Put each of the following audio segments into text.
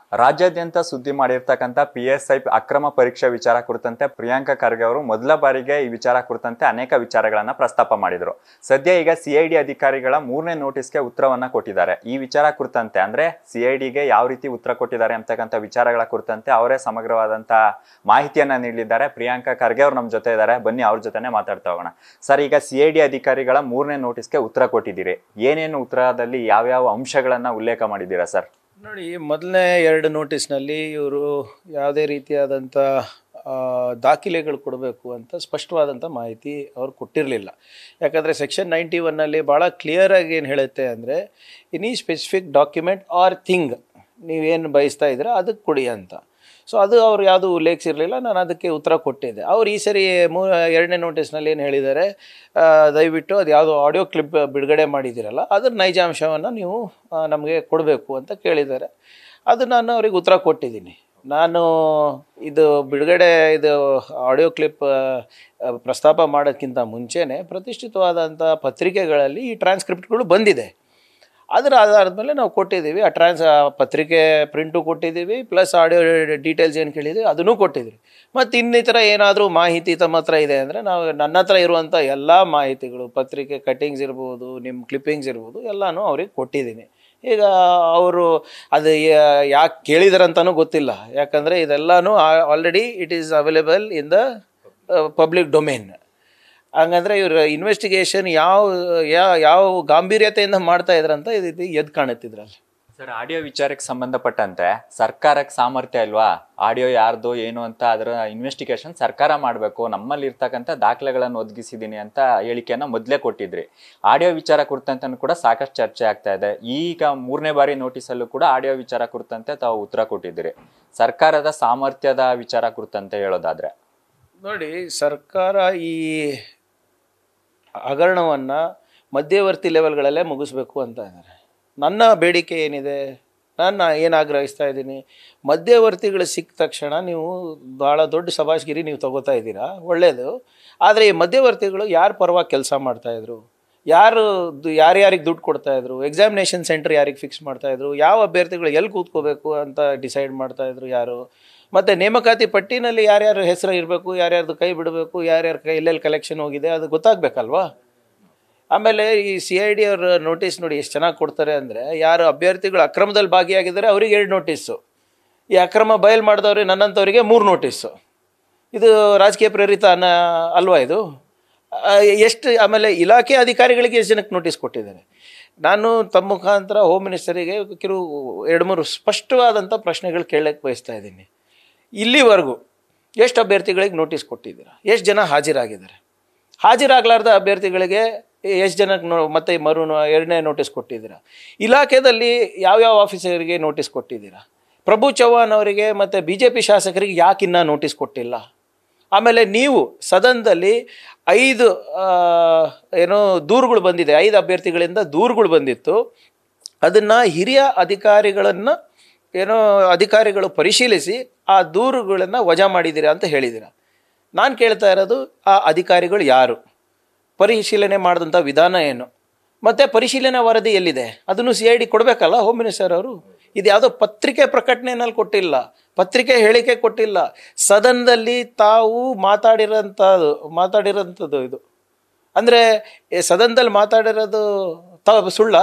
ರಾಜ್ಯಾದ್ಯಂತ ಸುದ್ದಿ ಮಾಡಿರ್ತಕ್ಕಂಥ ಪಿ ಎಸ್ ಐ ಅಕ್ರಮ ಪರೀಕ್ಷೆ ವಿಚಾರ ಕುರಿತಂತೆ ಪ್ರಿಯಾಂಕಾ ಖರ್ಗೆ ಅವರು ಮೊದಲ ಬಾರಿಗೆ ಈ ವಿಚಾರ ಕುರಿತಂತೆ ಅನೇಕ ವಿಚಾರಗಳನ್ನ ಪ್ರಸ್ತಾಪ ಮಾಡಿದ್ರು ಸದ್ಯ ಈಗ ಸಿಐಡಿ ಅಧಿಕಾರಿಗಳ ಮೂರನೇ ನೋಟಿಸ್ಗೆ ಉತ್ತರವನ್ನ ಕೊಟ್ಟಿದ್ದಾರೆ ಈ ವಿಚಾರ ಕುರಿತಂತೆ ಅಂದ್ರೆ ಸಿಐಡಿಗೆ ಯಾವ ರೀತಿ ಉತ್ತರ ಕೊಟ್ಟಿದ್ದಾರೆ ಅಂತಕ್ಕಂಥ ವಿಚಾರಗಳ ಕುರಿತಂತೆ ಅವರೇ ಸಮಗ್ರವಾದಂತ ಮಾಹಿತಿಯನ್ನ ನೀಡಲಿದ್ದಾರೆ ಪ್ರಿಯಾಂಕಾ ಖರ್ಗೆ ಅವರು ನಮ್ಮ ಜೊತೆ ಇದ್ದಾರೆ ಬನ್ನಿ ಅವ್ರ ಜೊತೆನೆ ಮಾತಾಡ್ತಾ ಹೋಗೋಣ ಸರ್ ಈಗ ಸಿಐಡಿ ಅಧಿಕಾರಿಗಳ ಮೂರನೇ ನೋಟಿಸ್ಗೆ ಉತ್ತರ ಕೊಟ್ಟಿದ್ದೀರಿ ಏನೇನು ಉತ್ತರದಲ್ಲಿ ಯಾವ್ಯಾವ ಅಂಶಗಳನ್ನ ಉಲ್ಲೇಖ ಮಾಡಿದ್ದೀರಾ ಸರ್ ನೋಡಿ ಮೊದಲನೇ ಎರಡು ನೋಟಿಸ್ನಲ್ಲಿ ಇವರು ಯಾವುದೇ ರೀತಿಯಾದಂಥ ಆ, ದಾಖಲೆಗಳು ಕೊಡಬೇಕು ಅಂತ ಸ್ಪಷ್ಟವಾದಂಥ ಮಾಹಿತಿ ಅವ್ರು ಕೊಟ್ಟಿರಲಿಲ್ಲ ಯಾಕಂದರೆ ಸೆಕ್ಷನ್ ನೈಂಟಿ ಒನ್ನಲ್ಲಿ ಭಾಳ ಕ್ಲಿಯರಾಗಿ ಏನು ಹೇಳುತ್ತೆ ಅಂದರೆ any specific document or thing ನೀವೇನು ಬಯಸ್ತಾ ಇದ್ದೀರಾ ಅದಕ್ಕೆ ಕೊಡಿ ಅಂತ ಸೊ ಅದು ಅವ್ರು ಯಾವುದು ಉಲ್ಲೇಖಿಸಿರಲಿಲ್ಲ ನಾನು ಅದಕ್ಕೆ ಉತ್ತರ ಕೊಟ್ಟಿದ್ದೆ ಅವ್ರು ಈ ಸರಿ ಮೂ ಎರಡನೇ ನೋಟಿಸ್ನಲ್ಲಿ ಏನು ಹೇಳಿದ್ದಾರೆ ಆ, ದಯವಿಟ್ಟು ಅದು ಯಾವುದೋ ಆಡಿಯೋ ಕ್ಲಿಪ್ ಬಿಡುಗಡೆ ಮಾಡಿದ್ದೀರಲ್ಲ ಅದ್ರ ನೈಜಾಂಶವನ್ನು ನೀವು ಆ, ನಮಗೆ ಕೊಡಬೇಕು ಅಂತ ಕೇಳಿದ್ದಾರೆ ಅದು ನಾನು ಅವ್ರಿಗೆ ಉತ್ತರ ಕೊಟ್ಟಿದ್ದೀನಿ ನಾನು ಇದು ಬಿಡುಗಡೆ ಇದು ಆಡಿಯೋ ಕ್ಲಿಪ್ ಪ್ರಸ್ತಾಪ ಮಾಡೋಕ್ಕಿಂತ ಮುಂಚೆನೇ ಪ್ರತಿಷ್ಠಿತವಾದಂಥ ಪತ್ರಿಕೆಗಳಲ್ಲಿ ಈ ಟ್ರಾನ್ಸ್ಕ್ರಿಪ್ಟ್ಗಳು ಬಂದಿದೆ ಅದರ ಆಧಾರದ ಮೇಲೆ ನಾವು ಕೊಟ್ಟಿದ್ದೀವಿ ಆ ಟ್ರಾನ್ಸ್ ಆ ಪತ್ರಿಕೆ ಪ್ರಿಂಟು ಕೊಟ್ಟಿದ್ದೀವಿ ಪ್ಲಸ್ ಆಡಿಯೋ ಡೀಟೇಲ್ಸ್ ಏನು ಕೇಳಿದ್ದೀವಿ ಅದನ್ನು ಕೊಟ್ಟಿದ್ದೀವಿ ಮತ್ತು ಇನ್ನಿತರ ಏನಾದರೂ ಮಾಹಿತಿ ತಮ್ಮ ಹತ್ರ ಇದೆ ಅಂದರೆ ನಾವು ನನ್ನ ಹತ್ರ ಇರುವಂಥ ಎಲ್ಲ ಮಾಹಿತಿಗಳು ಪತ್ರಿಕೆ ಕಟ್ಟಿಂಗ್ಸ್ ಇರ್ಬೋದು ನಿಮ್ಮ ಕ್ಲಿಪ್ಪಿಂಗ್ಸ್ ಇರ್ಬೋದು ಎಲ್ಲನೂ ಅವ್ರಿಗೆ ಕೊಟ್ಟಿದ್ದೀನಿ ಈಗ ಅವರು ಅದು ಯಾಕೆ ಕೇಳಿದಾರಂತನೂ ಗೊತ್ತಿಲ್ಲ ಯಾಕಂದರೆ ಇದೆಲ್ಲನೂ already it is available in the public domain ಹಂಗಂದ್ರೆ ಇವ್ರ ಇನ್ವೆಸ್ಟಿಗೇಷನ್ ಯಾವ ಯಾವ ಯಾವ ಗಾಂಭೀರ್ಯತೆಯಿಂದ ಮಾಡ್ತಾ ಇದ್ರಂತ ಇದು ಇದು ಎದ್ದು ಕಾಣುತ್ತಿದ್ರಲ್ಲಿ ಸರ್ ಆಡಿಯೋ ವಿಚಾರಕ್ಕೆ ಸಂಬಂಧಪಟ್ಟಂತೆ ಸರ್ಕಾರಕ್ಕೆ ಸಾಮರ್ಥ್ಯ ಇಲ್ವಾ ಆಡಿಯೋ ಯಾರ್ದು ಏನು ಅಂತ ಅದರ ಇನ್ವೆಸ್ಟಿಗೇಷನ್ ಸರ್ಕಾರ ಮಾಡಬೇಕು ನಮ್ಮಲ್ಲಿ ಇರ್ತಕ್ಕಂಥ ದಾಖಲೆಗಳನ್ನು ಒದಗಿಸಿದ್ದೀನಿ ಅಂತ ಹೇಳಿಕೆಯನ್ನ ಮೊದಲೇ ಕೊಟ್ಟಿದ್ರಿ ಆಡಿಯೋ ವಿಚಾರ ಕುರಿತಂತೆ ಕೂಡ ಸಾಕಷ್ಟು ಚರ್ಚೆ ಆಗ್ತಾ ಇದೆ ಈಗ ಮೂರನೇ ಬಾರಿ ನೋಟಿಸಲ್ಲೂ ಕೂಡ ಆಡಿಯೋ ವಿಚಾರ ಕುರಿತಂತೆ ತಾವು ಉತ್ತರ ಕೊಟ್ಟಿದ್ದೀರಿ ಸರ್ಕಾರದ ಸಾಮರ್ಥ್ಯದ ವಿಚಾರ ಕುರಿತಂತೆ ಹೇಳೋದಾದ್ರೆ ನೋಡಿ ಸರ್ಕಾರ ಈ ಹಗರಣವನ್ನು ಮಧ್ಯವರ್ತಿ ಲೆವೆಲ್ಗಳಲ್ಲೇ ಮುಗಿಸ್ಬೇಕು ಅಂತ ಇದ್ದಾರೆ ನನ್ನ ಬೇಡಿಕೆ ಏನಿದೆ ನಾನು ಏನು ಆಗ್ರಹಿಸ್ತಾ ಇದ್ದೀನಿ ಮಧ್ಯವರ್ತಿಗಳು ಸಿಕ್ಕ ತಕ್ಷಣ ನೀವು ಭಾಳ ದೊಡ್ಡ ಸಭಾಷ್ಗಿರಿ ನೀವು ತಗೋತಾ ಇದ್ದೀರಾ ಒಳ್ಳೆಯದು ಆದರೆ ಈ ಮಧ್ಯವರ್ತಿಗಳು ಯಾರ ಪರವಾಗಿ ಕೆಲಸ ಮಾಡ್ತಾಯಿದ್ರು ಯಾರು ದು- ಯಾರ್ಯಾರಿಗೆ ದುಡ್ಡು ಕೊಡ್ತಾಯಿದ್ರು ಎಕ್ಸಾಮಿನೇಷನ್ ಸೆಂಟರ್ ಯಾರಿಗೆ ಫಿಕ್ಸ್ ಮಾಡ್ತಾಯಿದ್ರು ಯಾವ ಅಭ್ಯರ್ಥಿಗಳು ಎಲ್ಲಿ ಕೂತ್ಕೋಬೇಕು ಅಂತ ಡಿಸೈಡ್ ಮಾಡ್ತಾಯಿದ್ರು ಯಾರು ಮತ್ತು ನೇಮಕಾತಿ ಪಟ್ಟಿನಲ್ಲಿ ಯಾರ್ಯಾರ ಹೆಸರು ಇರಬೇಕು ಯಾರ್ಯಾರ್ದು ಕೈ ಬಿಡಬೇಕು ಯಾರ್ಯಾರ ಕೈ ಎಲ್ಲೆಲ್ಲಿ ಕಲೆಕ್ಷನ್ ಹೋಗಿದೆ ಅದು ಗೊತ್ತಾಗಬೇಕಲ್ವಾ ಆಮೇಲೆ ಈ ಸಿ ಐ ಡಿ ಅವ್ರ ನೋಟಿಸ್ ನೋಡಿ ಎಷ್ಟು ಚೆನ್ನಾಗಿ ಕೊಡ್ತಾರೆ ಅಂದರೆ ಯಾರು ಅಭ್ಯರ್ಥಿಗಳು ಅಕ್ರಮದಲ್ಲಿ ಭಾಗಿಯಾಗಿದ್ದಾರೆ ಅವರಿಗೆ ಎರಡು ನೋಟಿಸ್ಸು ಈ ಅಕ್ರಮ ಬಯಲು ಮಾಡಿದವ್ರಿಗೆ ನನ್ನಂಥವರಿಗೆ ಮೂರು ನೋಟಿಸ್ಸು ಇದು ರಾಜಕೀಯ ಪ್ರೇರಿತ ಅನ್ನ ಅಲ್ವಾ ಇದು ಆ, ಎಷ್ಟು ಆಮೇಲೆ ಇಲಾಖೆ ಅಧಿಕಾರಿಗಳಿಗೆ ಎಷ್ಟು ಜನಕ್ಕೆ ನೋಟಿಸ್ ಕೊಟ್ಟಿದ್ದಾರೆ ನಾನು ತಮ್ಮ ಮುಖಾಂತರ ಹೋಮ್ ಮಿನಿಸ್ಟರಿಗೆ ಕೆಲವು ಎರಡು ಮೂರು ಸ್ಪಷ್ಟವಾದಂಥ ಪ್ರಶ್ನೆಗಳು ಕೇಳಕ್ಕೆ ಬಯಸ್ತಾ ಇದ್ದೀನಿ ಇಲ್ಲಿವರೆಗೂ ಎಷ್ಟು ಅಭ್ಯರ್ಥಿಗಳಿಗೆ ನೋಟಿಸ್ ಕೊಟ್ಟಿದ್ದೀರಾ ಎಷ್ಟು ಜನ ಹಾಜರಾಗಿದ್ದಾರೆ ಹಾಜರಾಗಲಾರ್ದ ಅಭ್ಯರ್ಥಿಗಳಿಗೆ ಎಷ್ಟು ಜನಕ್ಕೆ ನೋ ಮತ್ತೆ ಮರು ನೋ- ಎರಡನೇ ನೋಟಿಸ್ ಕೊಟ್ಟಿದ್ದೀರಾ ಇಲಾಖೆಯಲ್ಲಿ ಯಾವ್ಯಾವ ಆಫೀಸರಿಗೆ ನೋಟಿಸ್ ಕೊಟ್ಟಿದ್ದೀರಾ ಪ್ರಭು ಚವ್ಹಾಣ್ ಅವರಿಗೆ ಮತ್ತು ಬಿ ಜೆ ಪಿ ಶಾಸಕರಿಗೆ ಯಾಕೆ ಇನ್ನೂ ನೋಟಿಸ್ ಕೊಟ್ಟಿಲ್ಲ ಆಮೇಲೆ ನೀವು ಸದನದಲ್ಲಿ ಐದು ಆ, ಏನೋ ದೂರುಗಳು ಬಂದಿದೆ ಐದು ಅಭ್ಯರ್ಥಿಗಳಿಂದ ದೂರುಗಳು ಬಂದಿತ್ತು ಅದನ್ನು ಹಿರಿಯ ಅಧಿಕಾರಿಗಳನ್ನು ಏನೋ ಅಧಿಕಾರಿಗಳು ಪರಿಶೀಲಿಸಿ ಆ ದೂರುಗಳನ್ನು ವಜಾ ಮಾಡಿದ್ದೀರಾ ಅಂತ ಹೇಳಿದ್ದೀರಾ ನಾನು ಕೇಳ್ತಾ ಇರೋದು ಆ ಅಧಿಕಾರಿಗಳು ಯಾರು ಪರಿಶೀಲನೆ ಮಾಡಿದಂಥ ವಿಧಾನ ಏನು ಮತ್ತು ಪರಿಶೀಲನೆ ವರದಿ ಎಲ್ಲಿದೆ ಅದನ್ನು ಸಿ ಐ ಡಿ ಕೊಡಬೇಕಲ್ಲ ಹೋಮ್ ಮಿನಿಸ್ಟರ್ ಅವರು ಇದು ಯಾವುದೋ ಪತ್ರಿಕೆ ಪ್ರಕಟಣೆಯಲ್ಲಿ ಕೊಟ್ಟಿಲ್ಲ ಪತ್ರಿಕೆ ಹೇಳಿಕೆ ಕೊಟ್ಟಿಲ್ಲ ಸದನದಲ್ಲಿ ತಾವು ಮಾತಾಡಿರೋಂಥದ್ದು ಮಾತಾಡಿರೋಂಥದ್ದು ಇದು ಅಂದರೆ ಸದನದಲ್ಲಿ ಮಾತಾಡಿರೋದು ತಾವು ಸುಳ್ಳ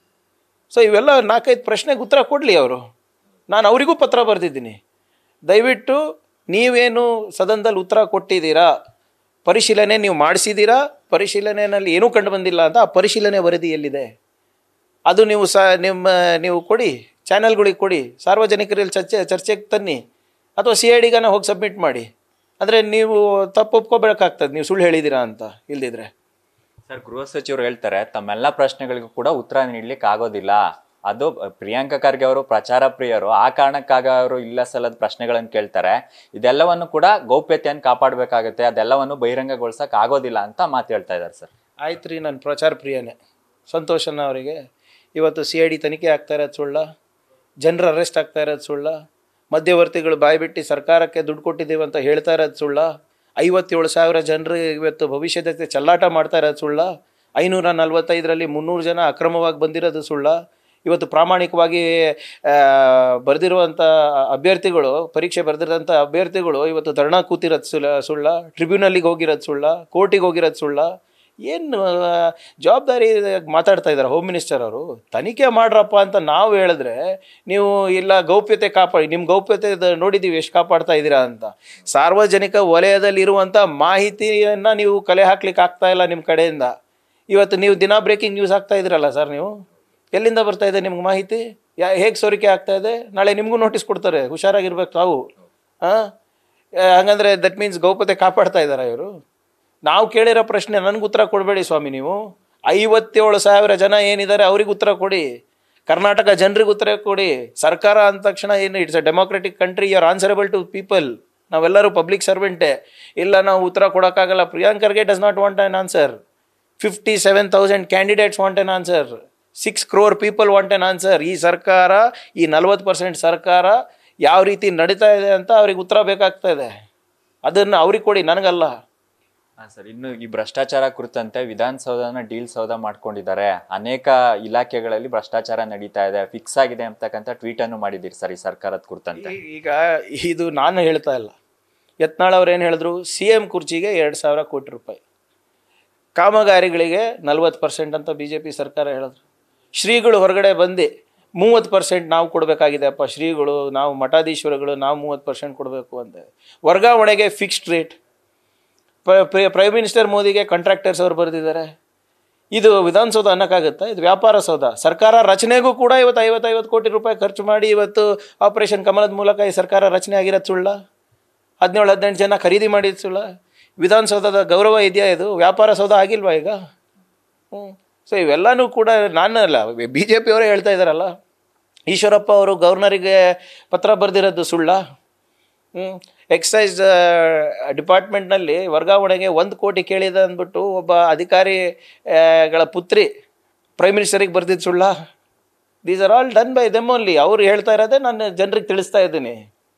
ಸೊ ಇವೆಲ್ಲ ನಾಲ್ಕೈದು ಪ್ರಶ್ನೆಗೆ ಉತ್ತರ ಕೊಡಲಿ ಅವರು ನಾನು ಅವರಿಗೂ ಪತ್ರ ಬರೆದಿದ್ದೀನಿ ದಯವಿಟ್ಟು ನೀವೇನು ಸದನದಲ್ಲಿ ಉತ್ತರ ಕೊಟ್ಟಿದ್ದೀರಾ ಪರಿಶೀಲನೆ ನೀವು ಮಾಡಿಸಿದ್ದೀರಾ ಪರಿಶೀಲನೆಯಲ್ಲಿ ಏನೂ ಕಂಡು ಬಂದಿಲ್ಲ ಅಂತ ಆ ಪರಿಶೀಲನೆ ವರದಿ ಎಲ್ಲಿದೆ ಅದು ನೀವು ಸ ನಿಮ್ಮ ನೀವು ಕೊಡಿ ಚಾನೆಲ್ಗಳಿಗೆ ಕೊಡಿ ಸಾರ್ವಜನಿಕರಲ್ಲಿ ಚರ್ಚೆ ಚರ್ಚೆಗೆ ತನ್ನಿ ಅಥವಾ ಸಿ ಐ ಡಿಗನ ಹೋಗಿ ಸಬ್ಮಿಟ್ ಮಾಡಿ ಅಂದರೆ ನೀವು ತಪ್ಪು ಒಪ್ಕೋಬೇಕಾಗ್ತದೆ ನೀವು ಸುಳ್ಳು ಹೇಳಿದ್ದೀರಾ ಅಂತ ಇಲ್ದಿದ್ರೆ ಸರ್ ಗೃಹ ಸಚಿವರು ಹೇಳ್ತಾರೆ ತಮ್ಮೆಲ್ಲ ಪ್ರಶ್ನೆಗಳಿಗೂ ಕೂಡ ಉತ್ತರ ನೀಡ್ಲಿಕ್ಕೆ ಆಗೋದಿಲ್ಲ ಅದು ಪ್ರಿಯಾಂಕಾ ಖರ್ಗೆ ಅವರು ಪ್ರಚಾರ ಪ್ರಿಯರು ಆ ಕಾರಣಕ್ಕಾಗ ಅವರು ಇಲ್ಲ ಸಲ್ಲದ ಪ್ರಶ್ನೆಗಳನ್ನು ಕೇಳ್ತಾರೆ ಇದೆಲ್ಲವನ್ನು ಕೂಡ ಗೌಪ್ಯತೆಯನ್ನು ಕಾಪಾಡಬೇಕಾಗುತ್ತೆ ಅದೆಲ್ಲವನ್ನು ಬಹಿರಂಗಗೊಳಿಸಕ್ ಆಗೋದಿಲ್ಲ ಅಂತ ಮಾತು ಹೇಳ್ತಾ ಇದ್ದಾರೆ ಸರ್ ಆಯ್ತು ರೀ ನನ್ನ ಪ್ರಚಾರ ಪ್ರಿಯನೇ ಸಂತೋಷನ ಅವರಿಗೆ ಇವತ್ತು ಸಿ ಐ ಡಿ ತನಿಖೆ ಆಗ್ತಾ ಇರೋದು ಸುಳ್ಳ ಜನರು ಅರೆಸ್ಟ್ ಆಗ್ತಾ ಇರೋದು ಸುಳ್ಳ ಮಧ್ಯವರ್ತಿಗಳು ಬಾಯ್ಬಿಟ್ಟು ಸರ್ಕಾರಕ್ಕೆ ದುಡ್ಡು ಕೊಟ್ಟಿದ್ದೀವಿ ಅಂತ ಹೇಳ್ತಾ ಇರೋದು ಸುಳ್ಳ ಐವತ್ತೇಳು ಸಾವಿರ ಜನರು ಇವತ್ತು ಭವಿಷ್ಯದ ಜೊತೆ ಚೆಲ್ಲಾಟ ಮಾಡ್ತಾ ಇರೋದು ಸುಳ್ಳ ಐನೂರ ನಲ್ವತ್ತೈದರಲ್ಲಿ ಮುನ್ನೂರು ಜನ ಅಕ್ರಮವಾಗಿ ಬಂದಿರೋದು ಸುಳ್ಳ ಇವತ್ತು ಪ್ರಾಮಾಣಿಕವಾಗಿ ಬರೆದಿರುವಂಥ ಅಭ್ಯರ್ಥಿಗಳು ಪರೀಕ್ಷೆ ಬರೆದಿರೋಂಥ ಅಭ್ಯರ್ಥಿಗಳು ಇವತ್ತು ಧರ್ಣಾ ಕೂತಿರೋದು ಸುಳ್ಳ ಸುಳ್ಳ ಟ್ರಿಬ್ಯುನಲ್ಲಿಗೆ ಹೋಗಿರೋದು ಸುಳ್ಳ ಕೋರ್ಟಿಗೆ ಹೋಗಿರೋದು ಸುಳ್ಳ ಏನು ಜವಾಬ್ದಾರಿ ಮಾತಾಡ್ತಾ ಇದ್ದಾರೆ ಹೋಮ್ ಮಿನಿಸ್ಟರ್ ಅವರು ತನಿಖೆ ಮಾಡ್ರಪ್ಪ ಅಂತ ನಾವು ಹೇಳಿದ್ರೆ ನೀವು ಇಲ್ಲ ಗೌಪ್ಯತೆ ಕಾಪಾಡಿ ನಿಮ್ಮ ಗೌಪ್ಯತೆ ದ- ನೋಡಿದ್ದೀವಿ ಎಷ್ಟು ಕಾಪಾಡ್ತಾ ಇದ್ದೀರಾ ಅಂತ ಸಾರ್ವಜನಿಕ ವಲಯದಲ್ಲಿ ಇರುವಂಥ ಮಾಹಿತಿಯನ್ನು ನೀವು ಕಲೆ ಹಾಕ್ಲಿಕ್ಕೆ ಆಗ್ತಾ ಇಲ್ಲ ನಿಮ್ಮ ಕಡೆಯಿಂದ ಇವತ್ತು ನೀವು ದಿನ ಬ್ರೇಕಿಂಗ್ ನ್ಯೂಸ್ ಆಗ್ತಾ ಇದ್ದೀರಲ್ಲ ಸರ್ ನೀವು ಎಲ್ಲಿಂದ ಬರ್ತಾ ಇದೆ ನಿಮ್ಗೆ ಮಾಹಿತಿ ಯಾ ಹೇಗೆ ಸೋರಿಕೆ ಆಗ್ತಾ ಇದೆ ನಾಳೆ ನಿಮಗೂ ನೋಟಿಸ್ ಕೊಡ್ತಾರೆ ಹುಷಾರಾಗಿರ್ಬೇಕು ತಾವು ಹಾಂ ಹಾಗಂದ್ರೆ ದಟ್ ಮೀನ್ಸ್ ಗೌಪ್ಯತೆ ಕಾಪಾಡ್ತಾ ಇದ್ದಾರಾ ಇವರು ನಾವು ಕೇಳಿರೋ ಪ್ರಶ್ನೆ ನನಗೆ ಉತ್ತರ ಕೊಡಬೇಡಿ ಸ್ವಾಮಿ ನೀವು ಐವತ್ತೇಳು ಸಾವಿರ ಜನ ಏನಿದ್ದಾರೆ ಅವ್ರಿಗೆ ಉತ್ತರ ಕೊಡಿ ಕರ್ನಾಟಕ ಜನರಿಗೆ ಉತ್ತರ ಕೊಡಿ ಸರ್ಕಾರ ಅಂದ ತಕ್ಷಣ ಏನು it's a democratic country you are answerable to people ನಾವೆಲ್ಲರೂ ಪಬ್ಲಿಕ್ ಸರ್ವೆಂಟೇ ಇಲ್ಲ ನಾವು ಉತ್ತರ ಕೊಡೋಕ್ಕಾಗಲ್ಲ ಪ್ರಿಯಾಂಕರ್ಗೆ does not want an answer fifty seven thousand candidates want an answer six crore people want an answer ಈ ಸರ್ಕಾರ ಈ ನಲ್ವತ್ತು ಪರ್ಸೆಂಟ್ ಸರ್ಕಾರ ಯಾವ ರೀತಿ ನಡೀತಾ ಇದೆ ಅಂತ ಅವ್ರಿಗೆ ಉತ್ತರ ಬೇಕಾಗ್ತಾ ಇದೆ ಅದನ್ನು ಅವ್ರಿಗೆ ಕೊಡಿ ನನಗಲ್ಲ ಹಾ ಸರ್ ಇನ್ನು ಈ ಭ್ರಷ್ಟಾಚಾರ ಕುರಿತಂತೆ ವಿಧಾನಸೌಧನ ಡೀಲ್ ಸೌಧ ಮಾಡ್ಕೊಂಡಿದ್ದಾರೆ ಅನೇಕ ಇಲಾಖೆಗಳಲ್ಲಿ ಭ್ರಷ್ಟಾಚಾರ ನಡೀತಾ ಇದೆ ಫಿಕ್ಸ್ ಆಗಿದೆ ಅಂತಕ್ಕಂಥ ಟ್ವೀಟ್ ಅನ್ನು ಮಾಡಿದ್ದೀರಿ ಸರ್ ಈ ಸರ್ಕಾರದ ಕುರಿತಂತೆ ಈ- ಈಗ ಇದು ನಾನು ಹೇಳ್ತಾ ಇಲ್ಲ ಯತ್ನಾಳ್ ಅವ್ರು ಏನು ಹೇಳಿದ್ರು ಸಿ ಎಂ ಕುರ್ಚಿಗೆ ಎರಡು ಸಾವಿರ ಕೋಟಿ ರೂಪಾಯಿ ಕಾಮಗಾರಿಗಳಿಗೆ ನಲ್ವತ್ತು ಪರ್ಸೆಂಟ್ ಅಂತ ಬಿ ಜೆ ಪಿ ಸರ್ಕಾರ ಹೇಳಿದ್ರು ಶ್ರೀಗಳು ಹೊರಗಡೆ ಬಂದು ಮೂವತ್ತು ಪರ್ಸೆಂಟ್ ನಾವು ಕೊಡಬೇಕಾಗಿದೆ ಅಪ್ಪ ಶ್ರೀಗಳು ನಾವು ಮಠಾಧೀಶ್ವರಗಳು ನಾವು ಮೂವತ್ತು ಪರ್ಸೆಂಟ್ ಕೊಡಬೇಕು ಅಂತ ವರ್ಗಾವಣೆಗೆ ಫಿಕ್ಸ್ಡ್ ರೇಟ್ ಪ್ರೈಮ್ ಮಿನಿಸ್ಟರ್ ಮೋದಿಗೆ ಕಾಂಟ್ರಾಕ್ಟರ್ಸ್ ಅವ್ರು ಬರೆದಿದ್ದಾರೆ ಇದು ವಿಧಾನಸೌಧ ಅನ್ನಕ್ಕಾಗುತ್ತಾ ಇದು ವ್ಯಾಪಾರ ಸೌಧ ಸರ್ಕಾರ ರಚನೆಗೂ ಕೂಡ ಇವತ್ತು ಐವತ್ತೈವತ್ತು ಕೋಟಿ ರೂಪಾಯಿ ಖರ್ಚು ಮಾಡಿ ಇವತ್ತು ಆಪರೇಷನ್ ಕಮಲದ ಮೂಲಕ ಈ ಸರ್ಕಾರ ರಚನೆ ಆಗಿರೋದು ಸುಳ್ಳ ಹದಿನೇಳು ಹದಿನೆಂಟು ಜನ ಖರೀದಿ ಮಾಡಿದ್ದು ಸುಳ್ಳ ವಿಧಾನಸೌಧದ ಗೌರವ ಇದೆಯಾ ಇದು ವ್ಯಾಪಾರ ಸೌಧ ಆಗಿಲ್ವಾ ಈಗ ಹ್ಞೂ ಸೊ ಇವೆಲ್ಲನೂ ಕೂಡ ನಾನು ಅಲ್ಲ ಬಿ ಜೆ ಪಿಯವರೇ ಹೇಳ್ತಾ ಇದ್ದಾರಲ್ಲ ಈಶ್ವರಪ್ಪ ಅವರು ಗವರ್ನರಿಗೆ ಪತ್ರ ಬರೆದಿರೋದು ಸುಳ್ಳ ಹ್ಞೂ ಎಕ್ಸೈಸ್ ಡಿಪಾರ್ಟ್ಮೆಂಟ್ನಲ್ಲಿ ವರ್ಗಾವಣೆಗೆ ಒಂದು ಕೋಟಿ ಕೇಳಿದೆ ಅಂದ್ಬಿಟ್ಟು ಒಬ್ಬ ಅಧಿಕಾರಿ ಆ, ಗಳ ಪುತ್ರಿ ಪ್ರೈಮ್ ಮಿನಿಸ್ಟರಿಗೆ ಬರ್ದಿದ್ದು ಸುಳ್ಳ these are all done by them only ಅವ್ರು ಹೇಳ್ತಾ ಇರೋದೇ ನಾನು ಜನರಿಗೆ ತಿಳಿಸ್ತಾ ಇದ್ದೀನಿ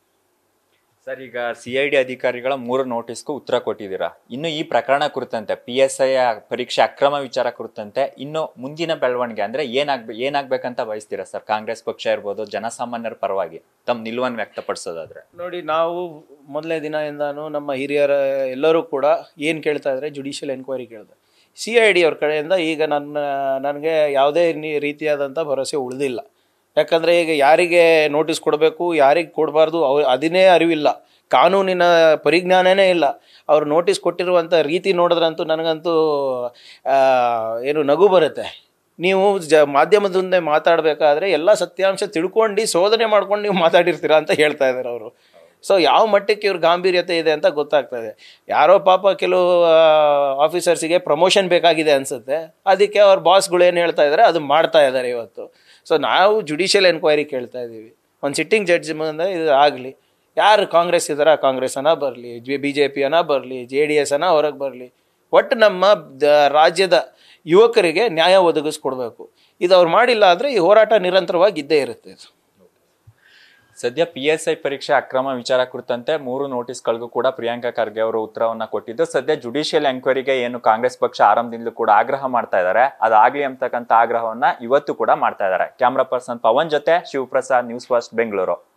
ಸರ್ ಈಗ ಸಿ ಐ ಡಿ ಅಧಿಕಾರಿಗಳ ಮೂರು ನೋಟಿಸ್ಗೂ ಉತ್ತರ ಕೊಟ್ಟಿದ್ದೀರಾ ಇನ್ನು ಈ ಪ್ರಕರಣ ಕುರಿತಂತೆ ಪಿ ಎಸ್ ಐ ಪರೀಕ್ಷೆ ಅಕ್ರಮ ವಿಚಾರ ಕುರಿತಂತೆ ಇನ್ನು ಮುಂದಿನ ಬೆಳವಣಿಗೆ ಅಂದ್ರೆ ಏನಾಗ್ಬೇ ಏನಾಗ್ಬೇಕಂತ ಬಯಸ್ತೀರಾ ಸರ್ ಕಾಂಗ್ರೆಸ್ ಪಕ್ಷ ಇರ್ಬೋದು ಜನಸಾಮಾನ್ಯರ ಪರವಾಗಿ ತಮ್ಮ ನಿಲುವನ್ನು ವ್ಯಕ್ತಪಡಿಸೋದಾದ್ರೆ ನೋಡಿ ನಾವು ಮೊದಲನೇ ದಿನದಿಂದಾನು ನಮ್ಮ ಹಿರಿಯರ ಎಲ್ಲರೂ ಕೂಡ ಏನು ಕೇಳ್ತಾ ಇದ್ದಾರೆ ಜುಡಿಷಿಯಲ್ ಎನ್ಕ್ವೈರಿ ಕೇಳಿದೆ ಸಿ ಐ ಡಿ ಅವ್ರ ಕಡೆಯಿಂದ ಈಗ ನನ್ನ ನನಗೆ ಯಾವುದೇ ನೀ- ರೀತಿಯಾದಂಥ ಭರವಸೆ ಉಳಿದಿಲ್ಲ ಯಾಕಂದರೆ ಈಗ ಯಾರಿಗೆ ನೋಟಿಸ್ ಕೊಡಬೇಕು ಯಾರಿಗೆ ಕೊಡಬಾರ್ದು ಅವ್ ಅದನ್ನೇ ಅರಿವಿಲ್ಲ ಕಾನೂನಿನ ಪರಿಜ್ಞಾನನೇ ಇಲ್ಲ ಅವ್ರು ನೋಟಿಸ್ ಕೊಟ್ಟಿರುವಂಥ ರೀತಿ ನೋಡಿದ್ರಂತೂ ನನಗಂತೂ ಆ, ಏನು ನಗು ಬರುತ್ತೆ ನೀವು ಜ ಮಾಧ್ಯಮದ ಮುಂದೆ ಮಾತಾಡಬೇಕಾದ್ರೆ ಎಲ್ಲ ಸತ್ಯಾಂಶ ತಿಳ್ಕೊಂಡು ಶೋಧನೆ ಮಾಡ್ಕೊಂಡು ನೀವು ಮಾತಾಡಿರ್ತೀರಾ ಅಂತ ಹೇಳ್ತಾ ಇದ್ದಾರೆ ಅವರು ಸೊ ಯಾವ ಮಟ್ಟಕ್ಕೆ ಇವ್ರ ಗಾಂಭೀರ್ಯತೆ ಇದೆ ಅಂತ ಗೊತ್ತಾಗ್ತಾ ಇದೆ ಯಾರೋ ಪಾಪ ಕೆಲವು ಆಫೀಸರ್ಸಿಗೆ ಪ್ರಮೋಷನ್ ಬೇಕಾಗಿದೆ ಅನ್ಸುತ್ತೆ ಅದಕ್ಕೆ ಅವ್ರ ಬಾಸ್ಗಳು ಏನು ಹೇಳ್ತಾ ಇದ್ದಾರೆ ಅದು ಮಾಡ್ತಾ ಇದ್ದಾರೆ ಇವತ್ತು ಸೊ ನಾವು ಜುಡಿಷಿಯಲ್ ಎನ್ಕ್ವೈರಿ ಕೇಳ್ತಾ ಇದ್ದೀವಿ ಒಂದು ಸಿಟ್ಟಿಂಗ್ ಜಡ್ಜ್ ಮುಂದೆ ಇದು ಆಗಲಿ ಯಾರು ಕಾಂಗ್ರೆಸ್ ಇದ್ದಾರ ಕಾಂಗ್ರೆಸ್ ಅನ್ನ ಬರಲಿ ಬಿ ಜೆ ಪಿ ಅನ್ನ ಬರಲಿ ಜೆ ಡಿ ಎಸ್ ಅನ್ನ ಹೊರಗೆ ಬರಲಿ ಒಟ್ಟು ನಮ್ಮ ದ- ರಾಜ್ಯದ ಯುವಕರಿಗೆ ನ್ಯಾಯ ಒದಗಿಸ್ಕೊಡ್ಬೇಕು ಇದು ಅವ್ರು ಮಾಡಿಲ್ಲ ಅಂದರೆ ಈ ಹೋರಾಟ ನಿರಂತರವಾಗಿ ಇದ್ದೇ ಇರುತ್ತೆ ಇದು ಸದ್ಯ ಪಿ ಎಸ್ ಐ ಪರೀಕ್ಷೆ ಅಕ್ರಮ ವಿಚಾರ ಕುರಿತಂತೆ ಮೂರು ನೋಟಿಸ್ಗಳಿಗೂ ಕೂಡ ಪ್ರಿಯಾಂಕಾ ಖರ್ಗೆ ಅವರು ಉತ್ತರವನ್ನ ಕೊಟ್ಟಿದ್ದು ಸದ್ಯ ಜುಡಿಷಿಯಲ್ ಎಂಕ್ವೈರಿಗೆ ಏನು ಕಾಂಗ್ರೆಸ್ ಪಕ್ಷ ಆರಂಭದಿಂದಲೂ ಕೂಡ ಆಗ್ರಹ ಮಾಡ್ತಾ ಇದ್ದಾರೆ ಅದಾಗ್ಲಿ ಅಂತಕ್ಕಂಥ ಆಗ್ರಹವನ್ನ ಇವತ್ತು ಕೂಡ ಮಾಡ್ತಾ ಇದ್ದಾರೆ ಕ್ಯಾಮ್ರಾ ಪರ್ಸನ್ ಪವನ್ ಜೊತೆ ಶಿವಪ್ರಸಾದ್ ನ್ಯೂಸ್ ಫಸ್ಟ್ ಬೆಂಗಳೂರು